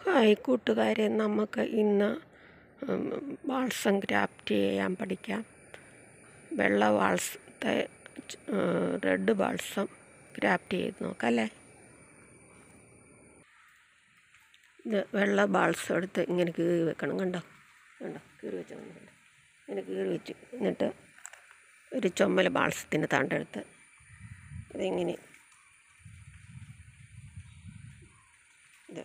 hi കൂട്ടുകാരെ നമുക്ക് ഇന്ന് ഉം, വാൾസം ക്രാഫ്റ്റ് ചെയ്യാൻ പഠിക്കാം വെള്ള വാൾസത്തെ ച്- ആ, റെഡ് വാൾസം ക്രാഫ്റ്റ് ചെയ്ത് നോക്കാം അല്ലേ ഇത് വെള്ള ബാൾസം എടുത്ത് ഇങ്ങനെ കീറി വെക്കണം കണ്ടോ കണ്ടോ കീറി വെച്ചാൽ മതി കണ്ടോ ഇങ്ങനെ കീറി വെച്ചു എന്നിട്ട് ഒരു ചുമല ബാൾസത്തിൻ്റെ തണ്ടെടുത്ത് ഇതിങ്ങനെ ഇത്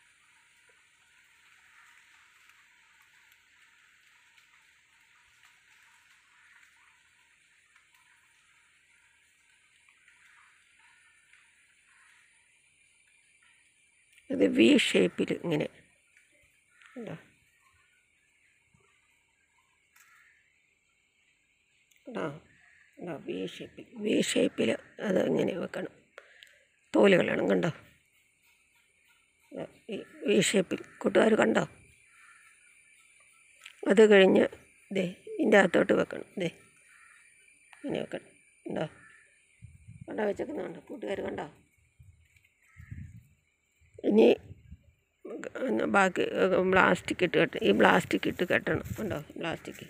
ഇത് വി ഷേപ്പിൽ ഇങ്ങനെ കണ്ടോ കണ്ടോ കണ്ടോ വി ഷേപ്പിൽ വി ഷേപ്പിൽ അത് ഇങ്ങനെ വെക്കണം തോല് കളയണം കണ്ടോ ദാ ഈ വി ഷേപ്പിൽ കൂട്ടുകാർ കണ്ടോ അത് കഴിഞ്ഞ് ദേ ഇതിൻ്റെ അകത്തോട്ട് വെക്കണം ദേ ഇങ്ങനെ വെക്കണം കണ്ടോ കണ്ടോ വെച്ചേക്കുന്നുണ്ടോ കൂട്ടുകാർ കണ്ടോ ഇനി പിന്നെ ബാക്കി പ്ലാസ്റ്റിക് ഇട്ട് കെട്ട ഈ പ്ലാസ്റ്റിക് ഇട്ട് കെട്ടണം കണ്ടോ പ്ലാസ്റ്റിക്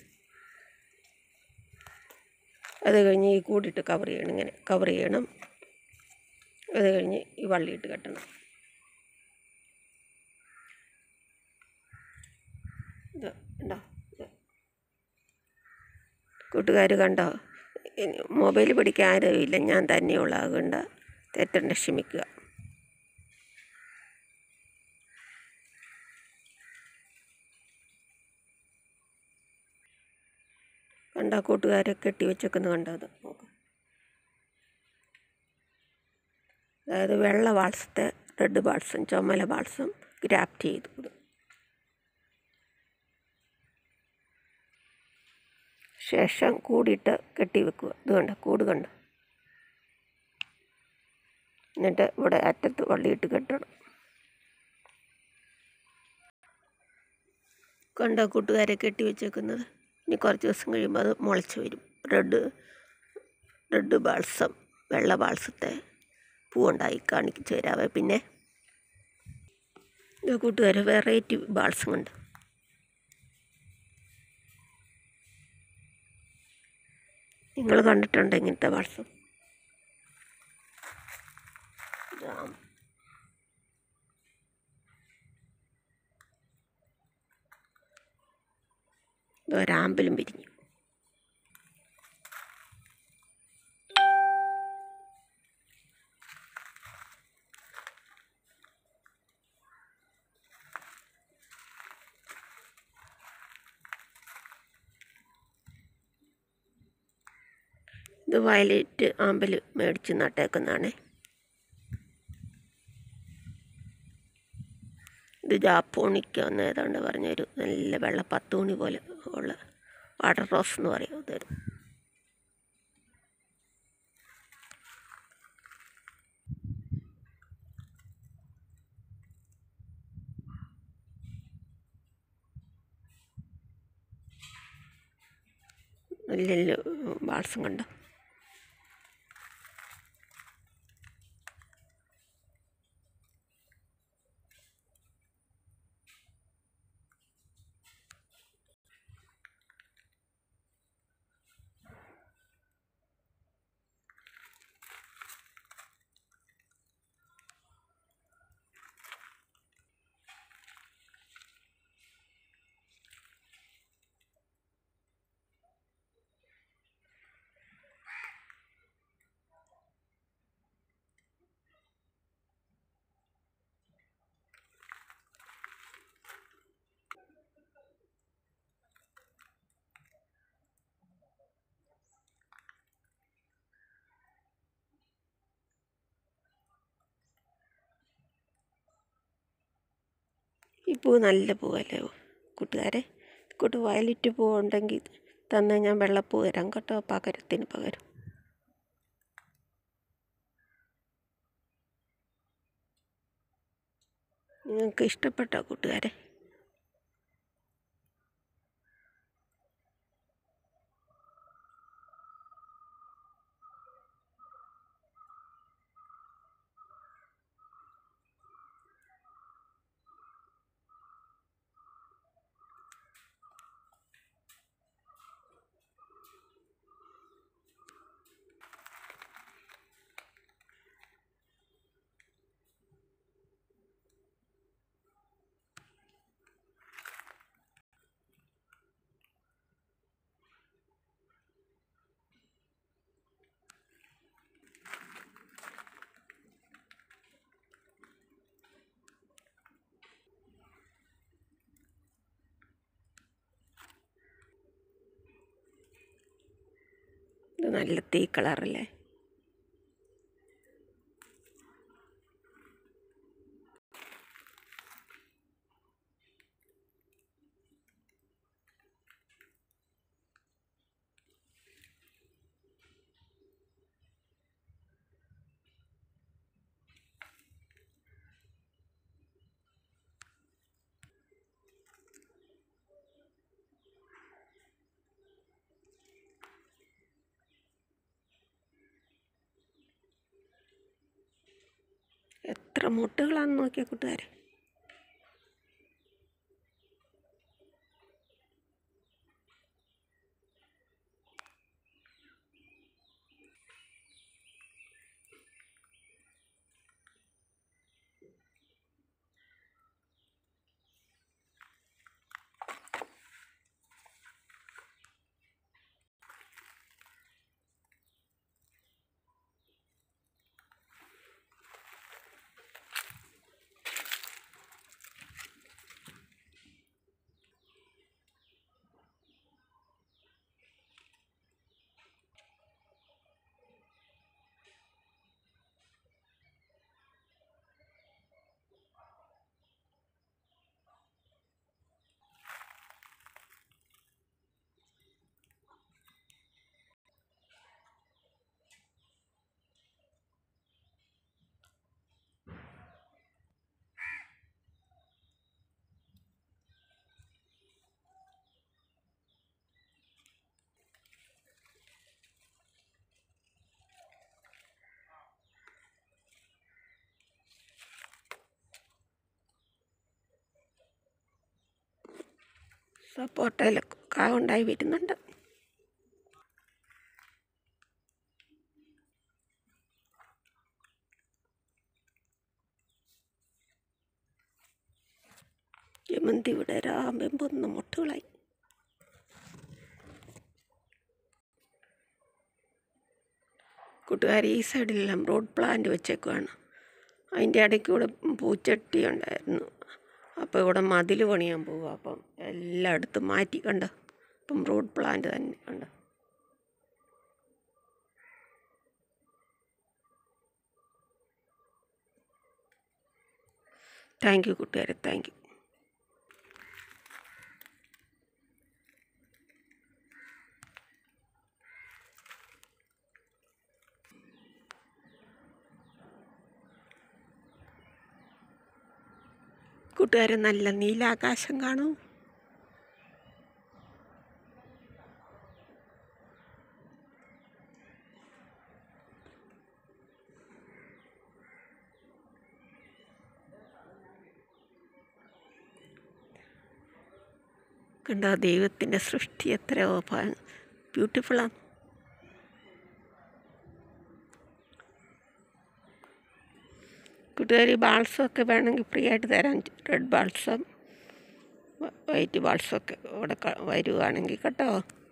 അത് കഴിഞ്ഞ് ഈ കൂടിയിട്ട് കവർ ചെയ്യണം ഇങ്ങനെ കവർ ചെയ്യണം അത് കഴിഞ്ഞ് ഈ വള്ളിയിട്ട് കെട്ടണം ഇത് കണ്ടോ ഇത് കൂട്ടുകാർ കണ്ടോ ഇനി മൊബൈൽ പിടിക്കാൻ ആരുമില്ല ഞാൻ തന്നെയുള്ള അതുകൊണ്ട് തെറ്റണ്ട ക്ഷമിക്കുക കണ്ട കൂട്ടുകാരെ കെട്ടി വെച്ചേക്കുന്ന കണ്ടോ അത് നോക്ക് അതായത് വെള്ള വാൾസത്തെ റെഡ് ബാൾസം ചുമല ബാൾസം ഗ്രാഫ്റ്റ് ചെയ്തു കൊടുക്കും ശേഷം കൂടിയിട്ട് കെട്ടി വെക്കുക ഇത് കണ്ട കൂട് കണ്ട എന്നിട്ട് ഇവിടെ അറ്റത്ത് വള്ളിയിട്ട് കെട്ടണം കണ്ട കൂട്ടുകാരെ കെട്ടി വെച്ചേക്കുന്നത് ഇനി കുറച്ച് ദിവസം കഴിയുമ്പോൾ അത് മുളച്ച് വരും റെഡ് റെഡ് ബാൾസം വെള്ള ബാൾസത്തെ പൂവുണ്ടായി കാണിച്ചു തരാവേ പിന്നെ ഇത് കൂട്ടുകാരെ വെറൈറ്റി ബാൾസം ഉണ്ട് നിങ്ങൾ കണ്ടിട്ടുണ്ടോ ഇങ്ങനത്തെ ബാൾസം ജാം ഇത് ഒരാമ്പലും പിരിഞ്ഞു ഇത് വയലറ്റ് ആമ്പൽ മേടിച്ച് നട്ടേക്കുന്നതാണേ ഇത് ജാപ്പോണിക്ക എന്ന് ഏതാണ്ട് പറഞ്ഞൊരു നല്ല വെള്ള പത്തുമണി പോലെ ഉള്ള വാട്ടർ റോസ് എന്ന് പറയും ഇതൊരു നല്ല ബാൾസം കണ്ടോ ഈ പൂ നല്ല പൂവല്ലേ കൂട്ടുകാരെ കൂട്ട് വയലറ്റ് പൂ ഉണ്ടെങ്കിൽ തന്നെ ഞാൻ വെള്ളപ്പൂ തരാം കേട്ടോ പകരത്തിന് പകരം നിങ്ങൾക്ക് ഇഷ്ടപ്പെട്ടോ കൂട്ടുകാരെ ഇത് നല്ല തീ കളറല്ലേ എത്ര മുട്ടുകളാണെന്ന് നോക്കിയ കൂട്ടുകാരെ സപ്പോർട്ടയിൽ കാ ഉണ്ടായി വരുന്നുണ്ട് ജമന്തി വിടരാൻ വെമ്പുന്ന മുട്ടുകളായി കൂട്ടുകാർ ഈ സൈഡിലെല്ലാം റോഡ് പ്ലാന്റ് വെച്ചേക്കുവാണ് അതിൻ്റെ ഇടയ്ക്ക് കൂടെ പൂച്ചട്ടി ഉണ്ടായിരുന്നു അപ്പോൾ ഇവിടെ മതിൽ പണിയാൻ പോകുക അപ്പം എല്ലായിടത്തും മാറ്റി കണ്ടോ ഇപ്പം റോഡ് പ്ലാന്റ് തന്നെ കണ്ടോ താങ്ക് യു കൂട്ടുകാരെ താങ്ക് യു കൂട്ടുകാരെ നല്ല നീലാകാശം കാണൂ കണ്ടോ ദൈവത്തിൻ്റെ സൃഷ്ടി എത്രയോ ബ്യൂട്ടിഫുള്ളാണ് കൂട്ടുകാർ ബാൾസമൊക്കെ വേണമെങ്കിൽ ഫ്രീ ആയിട്ട് തരാം റെഡ് ബാൾസം വൈറ്റ് ബാൾസമൊക്കെ ഇവിടെ ക- വരുവാണെങ്കിൽ കേട്ടോ